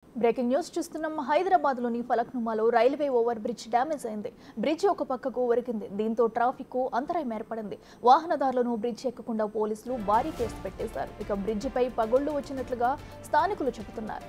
breaking news చూస్తున్నాం హైదరాబాద్లోని ఫలక్నుమాలో రైల్వే ఓవర్ బ్రిడ్జ్ డ్యామేజ్ అయింది బ్రిడ్జ్ ఒక పక్కకు ఒరిగింది దీంతో ట్రాఫిక్ అంతరాయం ఏర్పడింది వాహనదారులను బ్రిడ్జ్ ఎక్కకుండా పోలీసులు భారీ కేసు పెట్టేశారు ఇక బ్రిడ్జిపై పగుళ్లు వచ్చినట్లుగా స్థానికులు చెబుతున్నారు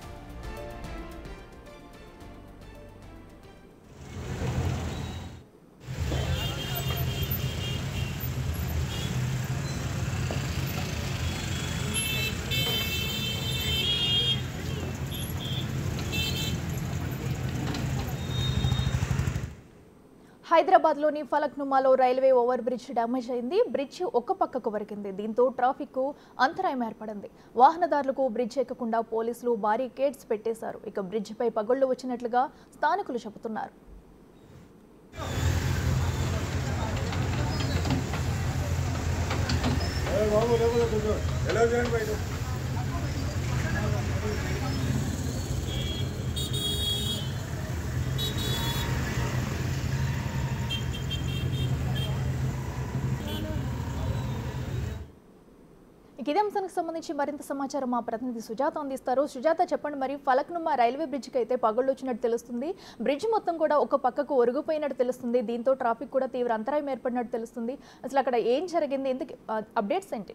హైదరాబాద్లోని ఫలక్నుమాలో రైల్వే ఓవర్ బ్రిడ్జ్ డ్యామేజ్ అయింది బ్రిడ్జ్ ఒక పక్కకు వరికింది దీంతో ట్రాఫిక్ అంతరాయం ఏర్పడింది వాహనదారులకు బ్రిడ్జ్ ఎక్కకుండా పోలీసులు భారీ గేట్స్ పెట్టేశారు ఇక బ్రిడ్జిపై పగుళ్లు వచ్చినట్లుగా స్థానికులు చెబుతున్నారు ఎలా చేయండి బయట ఇక ఇదే అంశానికి సంబంధించి మరింత సమాచారం మా ప్రతినిధి సుజాత అందిస్తారు సుజాత చెప్పండి మరి ఫలక్నుమా రైల్వే బ్రిడ్జ్కి అయితే పగుళ్ళు వచ్చినట్టు తెలుస్తుంది బ్రిడ్జ్ మొత్తం కూడా ఒక పక్కకు ఒరుగుపోయినట్టు తెలుస్తుంది దీంతో ట్రాఫిక్ కూడా తీవ్ర అంతరాయం ఏర్పడినట్టు తెలుస్తుంది అసలు అక్కడ ఏం జరిగింది ఎందుకు అప్డేట్స్ ఏంటి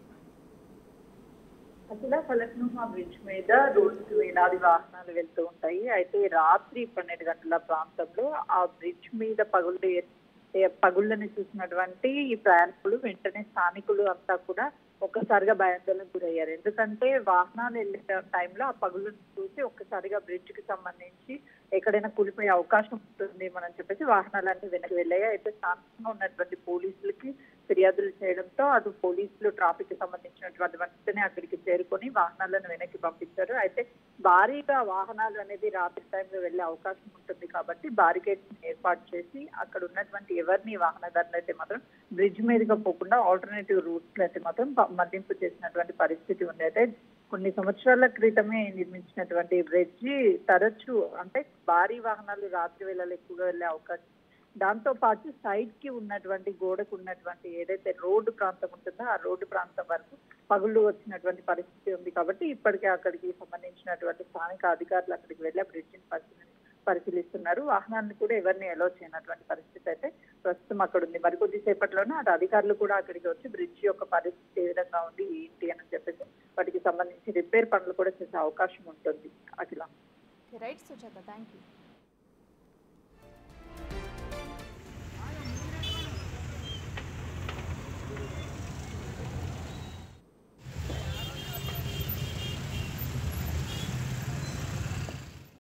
అసలు ఫలక్నుమా బ్రిడ్జ్ మీద రోజుకు వేలాది వాహనాలు వెళ్తూ ఉంటాయి అయితే రాత్రి పన్నెండు గంటల ప్రాంతంలో ఆ బ్రిడ్జ్ మీద పగుళ్ళు ఏ- ఏ- పగుళ్ళని చూసినటువంటి ఈ ప్రయాణికులు వెంటనే స్థానికులు అంతా కూడా ఒక్కసారిగా భయాందోళనకు గురయ్యారు ఎందుకంటే వాహనాలు వెళ్ళే టైంలో ఆ పగుళ్ళను చూసి ఒక్కసారిగా బ్రిడ్జ్ కి సంబంధించి ఎక్కడైనా కూలిపోయే అవకాశం ఉంటుంది మనం చెప్పేసి వాహనాలన్నీ వెనక్కి వెళ్ళాయి అయితే స్థానికంగా ఉన్నటువంటి పోలీసులకి ఫిర్యాదులు చేయడంతో అటు పోలీసులు ట్రాఫిక్ కి సంబంధించినటువంటి వెంటనే అక్కడికి చేరుకొని వాహనాలను వెనక్కి పంపించారు అయితే భారీగా వాహనాలు అనేది రాత్రి టైంలో వెళ్లే అవకాశం ఉంటుంది కాబట్టి బారికేడ్స్ ఏర్పాటు చేసి అక్కడ ఉన్నటువంటి ఎవరిని వాహనదారులు అయితే మాత్రం బ్రిడ్జ్ మీదుగా పోకుండా ఆల్టర్నేటివ్ రూట్స్ అయితే మాత్రం ప- మళ్లింపు చేసినటువంటి పరిస్థితి ఉంది అయితే కొన్ని సంవత్సరాల క్రితమే నిర్మించినటువంటి బ్రిడ్జ్ తరచు అంటే భారీ వాహనాలు రాత్రి వేళలు ఎక్కువగా వెళ్లే అవకాశం దాంతో పాటు సైడ్ కి ఉన్నటువంటి గోడకు ఉన్నటువంటి ఏదైతే రోడ్డు ప్రాంతం ఉంటుందో ఆ రోడ్డు ప్రాంతం వరకు పగుళ్ళు వచ్చినటువంటి పరిస్థితి ఉంది కాబట్టి ఇప్పటికే అక్కడికి సంబంధించినటువంటి స్థానిక అధికారులు అక్కడికి వెళ్ళి ఆ బ్రిడ్జిని పరిశీలి పరిశీలిస్తున్నారు వాహనాన్ని కూడా ఎవరిని ఎలో చేయనటువంటి పరిస్థితి అయితే ప్రస్తుతం అక్కడ ఉంది మరి కొద్దిసేపట్లోనే అటు అధికారులు కూడా అక్కడికి వచ్చి బ్రిడ్జ్ యొక్క పరిస్థితి ఏ విధంగా ఉంది ఏంటి అని చెప్పేసి వాటికి సంబంధించి రిపేర్ పనులు కూడా చేసే అవకాశం ఉంటుంది Akhila right Sujatha thank you